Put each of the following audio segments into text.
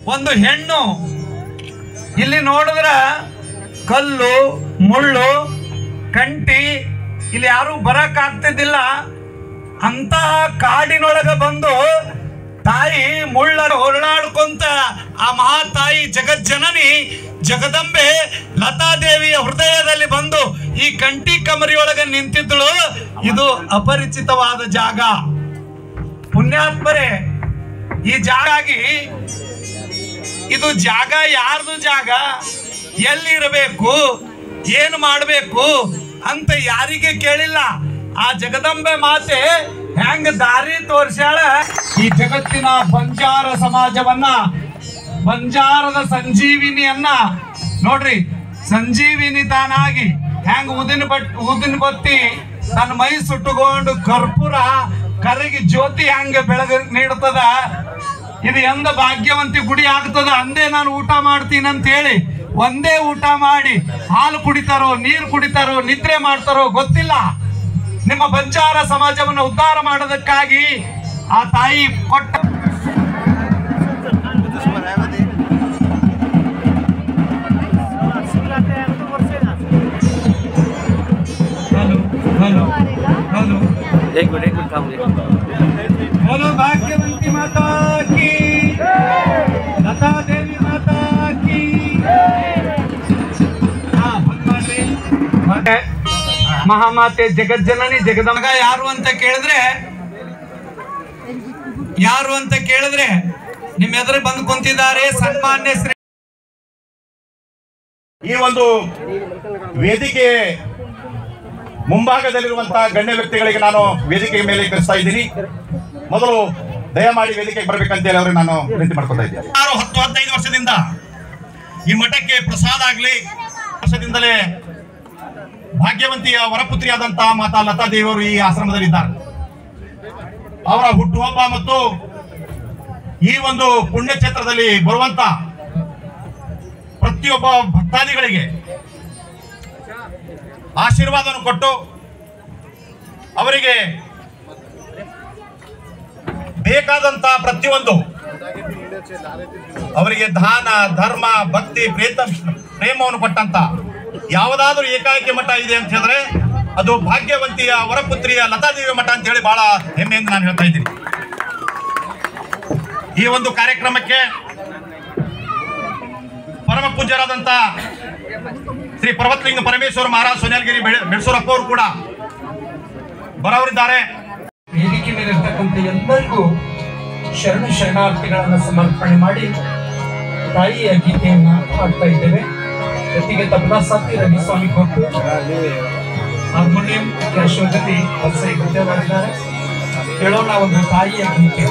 ಒಂದು ಹೆಣ್ಣು ಇಲ್ಲಿ ನೋಡಿದ್ರ ಕಲ್ಲು ಮುಳ್ಳು ಕಂಟಿ ಇಲ್ಲಿ ಯಾರು ಬರಕ್ ಆಗ್ತಿದ್ದಿಲ್ಲ ಅಂತಹ ಕಾಡಿನೊಳಗೆ ಬಂದು ತಾಯಿ ಮುಳ್ಳರ ಹೊರಳಾಡ್ಕೊಂತ ಆ ಮಹಾತಾಯಿ ಜಗಜ್ಜನನಿ ಜಗದಂಬೆ ಲತಾದೇವಿಯ ಹೃದಯದಲ್ಲಿ ಬಂದು ಈ ಕಂಟಿ ಕಮರಿಯೊಳಗೆ ನಿಂತಿದ್ದಳು ಇದು ಅಪರಿಚಿತವಾದ ಜಾಗ ಪುಣ್ಯಾತ್ಮರೇ ಈ ಜಾಗಾಗಿ ಇದು ಜಾಗ ಯಾರ್ದು ಜಾಗ ಎಲ್ಲಿರಬೇಕು ಏನು ಮಾಡಬೇಕು ಅಂತ ಯಾರಿಗೆ ಕೇಳಿಲ್ಲ ಆ ಜಗದಂಬೆ ಮಾತೆ ಹೆಂಗ ದಾರಿ ತೋರ್ಸ್ಯಾಳ ಈ ಜಗತ್ತಿನ ಬಂಜಾರ ಸಮಾಜವನ್ನ ಬಂಜಾರದ ಸಂಜೀವಿನಿಯನ್ನ ನೋಡ್ರಿ ಸಂಜೀವಿನಿ ತಾನಾಗಿ ಹೆಂಗ್ ಉದಿನ ಬಟ್ ಉದಿನ ಬತ್ತಿ ತನ್ನ ಮೈ ಸುಟ್ಟುಕೊಂಡು ಕರ್ಪೂರ ಕರಗಿ ಜ್ಯೋತಿ ಹೆಂಗ ಬೆಳಗ ನೀಡುತ್ತದ ಇದು ಎಂದ ಭಾಗ್ಯವಂತಿ ಗುಡಿ ಆಗ್ತದ ಅಂದೇ ನಾನು ಊಟ ಮಾಡ್ತೀನಿ ಅಂತ ಹೇಳಿ ಒಂದೇ ಊಟ ಮಾಡಿ ಹಾಲು ಕುಡಿತಾರೋ ನೀರು ಕುಡಿತಾರೋ ನಿದ್ರೆ ಮಾಡ್ತಾರೋ ಗೊತ್ತಿಲ್ಲ ನಿಮ್ಮ ಬಂಜಾರ ಸಮಾಜವನ್ನು ಉದ್ಧಾರ ಮಾಡೋದಕ್ಕಾಗಿ ಆ ತಾಯಿ ಕೊಟ್ಟ ಹಲೋ ಹಲೋ ಹಲೋ एक मिनट एक मिनट काम बोलो भाग्यवंती माता की लता देवी माता की ಹಾ, ಬಂದ್ ಮಾಡ್ರಿ. ಮತ್ತೆ ಮಹಾಮಾತೆ ಜಗಜ್ಜನನಿ ಜಗದಮಗ ಯಾರು ಅಂತ ಕೇಳಿದ್ರೆ ಯಾರು ಅಂತ ಕೇಳಿದ್ರೆ ನಿಮ್ ಎದುರು ಬಂದು ಕುಂತಿದ್ದಾರೆ ಸನ್ಮಾನ್ಯ ಶ್ರೀ ಈ ಒಂದು ವೇದಿಕೆ ಮುಂಭಾಗದಲ್ಲಿರುವಂತಹ ಗಣ್ಯ ವ್ಯಕ್ತಿಗಳಿಗೆ ನಾನು ವೇದಿಕೆ ಮೇಲೆ ಕರೆಸ್ತಾ ಇದ್ದೀನಿ ಮೊದಲು ದಯಮಾಡಿ ವೇದಿಕೆಗೆ ಬರ್ಬೇಕಂತೇಳಿ ಅವ್ರಿಗೆ ನಾನು ವಿನಂತಿ ಮಾಡ್ಕೊತಾ ಇದ್ದೇನೆ ಆರು ಹತ್ತು ಹದಿನೈದು ವರ್ಷದಿಂದ ಈ ಮಠಕ್ಕೆ ಪ್ರಸಾದ ಆಗ್ಲಿ ವರ್ಷದಿಂದಲೇ ಭಾಗ್ಯವಂತಿಯ ವರಪುತ್ರಿಯಾದಂತಹ ಮಾತಾ ಲತಾ ದೇವಿಯವರು ಈ ಆಶ್ರಮದಲ್ಲಿದ್ದಾರೆ ಅವರ ಹುಟ್ಟುಹಬ್ಬ ಮತ್ತು ಈ ಒಂದು ಪುಣ್ಯಕ್ಷೇತ್ರದಲ್ಲಿ ಬರುವಂತ ಪ್ರತಿಯೊಬ್ಬ ಭಕ್ತಾದಿಗಳಿಗೆ ಆಶೀರ್ವಾದವನ್ನು ಕೊಟ್ಟು ಅವರಿಗೆ ಬೇಕಾದಂತ ಪ್ರತಿಯೊಂದು ಅವರಿಗೆ ದಾನ ಧರ್ಮ ಭಕ್ತಿ ಪ್ರೇತ ಪ್ರೇಮವನ್ನು ಕೊಟ್ಟಂತ ಯಾವುದಾದ್ರೂ ಏಕಾಏಕಿ ಮಠ ಇದೆ ಅಂತ ಹೇಳಿದ್ರೆ ಅದು ಭಾಗ್ಯವಂತಿಯ ವರಪುತ್ರಿಯ ಲತಾದೇವಿ ಮಠ ಅಂತ ಹೇಳಿ ಬಹಳ ಹೆಮ್ಮೆಯಿಂದ ನಾನು ಹೇಳ್ತಾ ಇದ್ದೀನಿ ಈ ಒಂದು ಕಾರ್ಯಕ್ರಮಕ್ಕೆ ಪರಮ ಪೂಜ್ಯರಾದಂತ ಶ್ರೀ ಪರ್ವತಲಿಂಗ ಪರಮೇಶ್ವರ ಮಹಾರಾಜ್ ಸೋನ್ಯಾಲ್ಗಿರಿ ಬೆಳಸೂರಪ್ಪ ಅವರು ಕೂಡ ಬರೋರಿದ್ದಾರೆ ವೇದಿಕೆ ಮೇಲೆ ಇರ್ತಕ್ಕಂಥ ಎಲ್ಲರಿಗೂ ಶರಣ ಶರಣಾರ್ಥಿಗಳನ್ನ ಸಮರ್ಪಣೆ ಮಾಡಿ ತಾಯಿಯ ಗೀತೆಯನ್ನ ಹಾಡ್ತಾ ಇದ್ದೇವೆ ಜೊತೆಗೆ ತಬಲಾ ಸಾತಿ ರವಿಸ್ವಾಮಿ ಕೊಟ್ಟು ಹಾರ್ಮೋನಿಯಂ ಯಶೋಧತಿ ಹಸೈ ಗದ್ದೆ ಮಾಡಿದ್ದಾರೆ ಕೇಳೋಣ ಒಂದು ತಾಯಿಯ ಗೀತೆ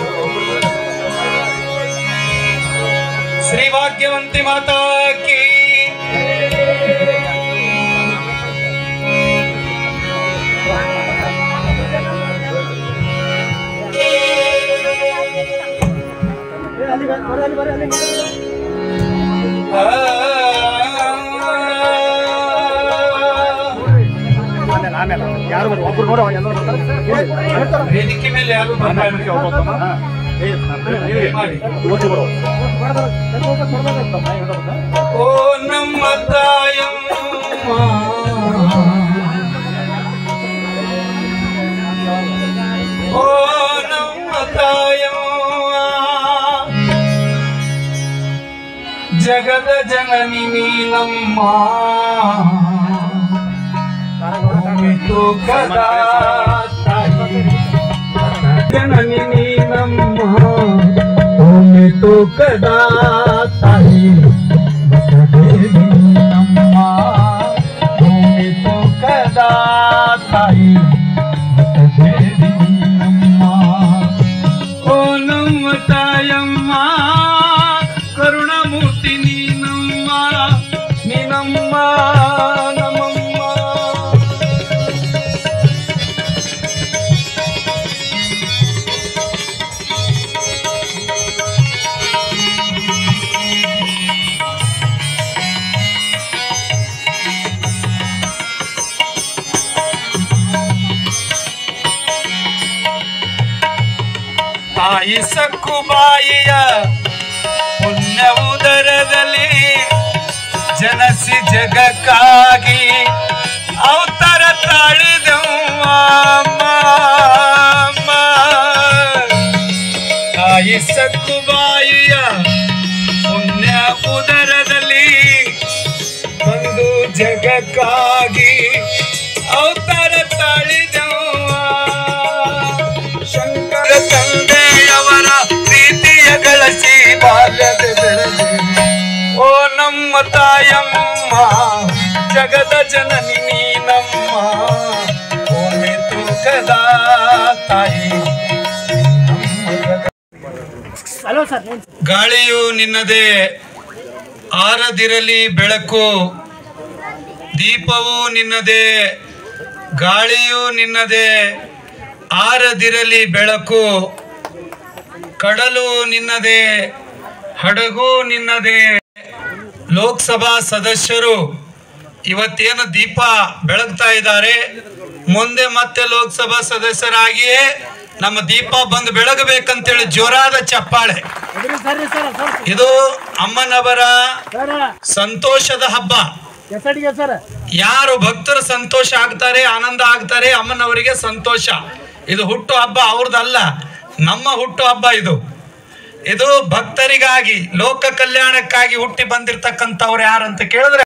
ಶ್ರೀ ಭಾಗ್ಯವಂತಿ ಮಾತಾ ಕಿ ವೇದಿಕೆ ಮೇಲೆ ಯಾರು ಓ ನಮ್ಮ ತಾಯಮ್ಮ ಓ ನಮ್ಮ ತಾಯಮ್ಮ ಜಗದ ಜನನಿ ನೀನಮ್ಮ ಭೂಮಿತು ಕದಾ ತಾಯಿ ಜನನಿ ನೀನಮ್ಮ ಭೂಮಿತು ಕದಾ ತಾಯಿ ದೇವಿ ನಮ್ಮ ಭೂಮಿತು ಕದಾ ತಾಯಿ ದೇವಿ ನಮ್ಮ ಓ ನಮ್ಮ ತಾಯಮ್ಮ ಕರುಣಮೂರ್ತಿ ನೀನಮ್ಮ ನೀನಮ್ಮ ನಮ್ಮಮ್ಮ ತಾಯಿ ಸಕ್ಕುಬಾಯಿಯ ಪುಣ್ಯ ಪುಣ್ಯ ಉದರದಲ್ಲಿ ಜನಸಿ ಜಗಕ್ಕಾಗಿ ಅವತಾರ ತಾಳಿದವ್ವ ಅಮ್ಮ, ಅಮ್ಮ. ತಾಯಿ ಸಕ್ಕುಬಾಯಿಯ ಪುಣ್ಯ ಉದರದಲ್ಲಿ ಬಂದು ಜಗಕ್ಕಾಗಿ ಅವತಾರ ತಾಳಿದವ್ವ ಶಂಕರ ತಂದೆಯವರ ಪ್ರೀತಿಯ ಗಳಸಿ ಬಾಲ್ಯದ ಬೆಳೆದೆ ಓ ನಮ್ಮ ತಾಯಮ್ಮ ಜಗದ ಜನನಿ ನೀನಮ್ಮ ಓಮೆ ತೂಕದ ತಾಯಿ ನಮ್ಮ ಜಗ ಹಲೋ ಸರ್ ನೇಮ್ ಗಾಳಿಯು ನಿನ್ನದೇ ಆರದಿರಲಿ ಬೆಳಕು ದೀಪವು ನಿನ್ನದೇ ಗಾಳಿಯು ನಿನ್ನದೇ ಆರದಿರಲಿ ಬೆಳಕು ಕಡಲು ನಿನ್ನದೇ ಹಡಗು ನಿನ್ನದೇ ಲೋಕಸಭಾ ಸದಸ್ಯರು ಇವತ್ತೇನು ದೀಪ ಬೆಳಗ್ತಾ ಇದ್ದಾರೆ ಮುಂದೆ ಮತ್ತೆ ಲೋಕಸಭಾ ಸದಸ್ಯರಾಗಿಯೇ ನಮ್ಮ ದೀಪ ಬಂದು ಬೆಳಗಬೇಕಂತೇಳಿ ಜೋರಾದ ಚಪ್ಪಾಳೆ ಎದುರು ಸರ್ ಸರ್ ಸರ್ ಇದು ಅಮ್ಮನವರ ಸರ್ ಸಂತೋಷದ ಹಬ್ಬ ಎಸಡಿಗೆ ಸರ್ ಯಾರು ಭಕ್ತರು ಸಂತೋಷ ಆಗ್ತಾರೆ ಆನಂದ ಆಗ್ತಾರೆ ಅಮ್ಮನವರಿಗೆ ಸಂತೋಷ ಇದು ಹುಟ್ಟು ಹಬ್ಬ ಅವ್ರದ್ದಲ್ಲ ನಮ್ಮ ಹುಟ್ಟು ಹಬ್ಬ ಇದು ಇದು ಭಕ್ತರಿಗಾಗಿ ಲೋಕ ಕಲ್ಯಾಣಕ್ಕಾಗಿ ಹುಟ್ಟಿ ಬಂದಿರತಕ್ಕಂಥವ್ರು ಯಾರಂತ ಕೇಳಿದ್ರೆ